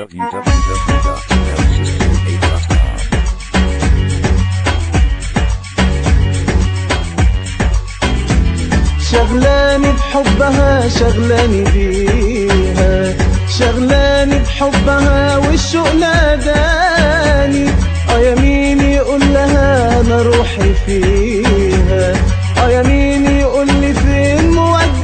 www.lsys28.com. شغلاني بحبها شغلاني بيها شغلاني بحبها والشوق ناداني اه يمين يقول لها انا روحي فيها اه يمين يقول لي فين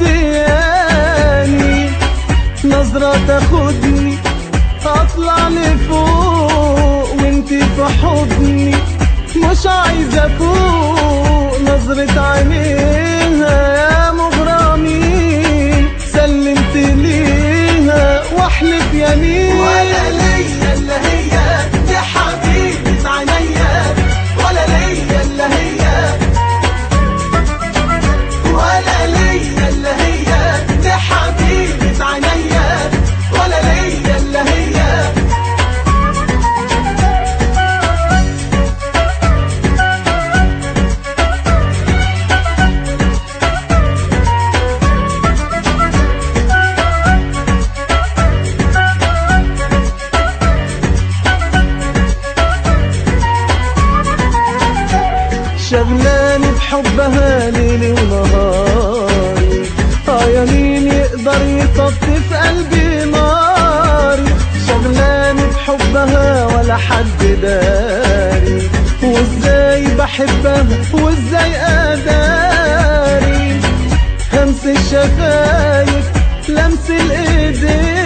مودياني نظرة تاخدني اطلع لفوق وانتي في حضني مش عايزة فوق نظرة عينيها يا مغرمين سلمت ليها واحلف يمين ولا ليا الا هي يا حبيبة عينيا ولا ليا الا هي ولا ليا الا هي يا حبيبة عينيا ولا ليا الا هي شغلاني بحبها ليلي ونهاري اه يمين يقدر يطفي في قلبي ناري شغلاني بحبها ولا حد داري وازاي بحبها وازاي اداري همس الشفايف لمس الايدين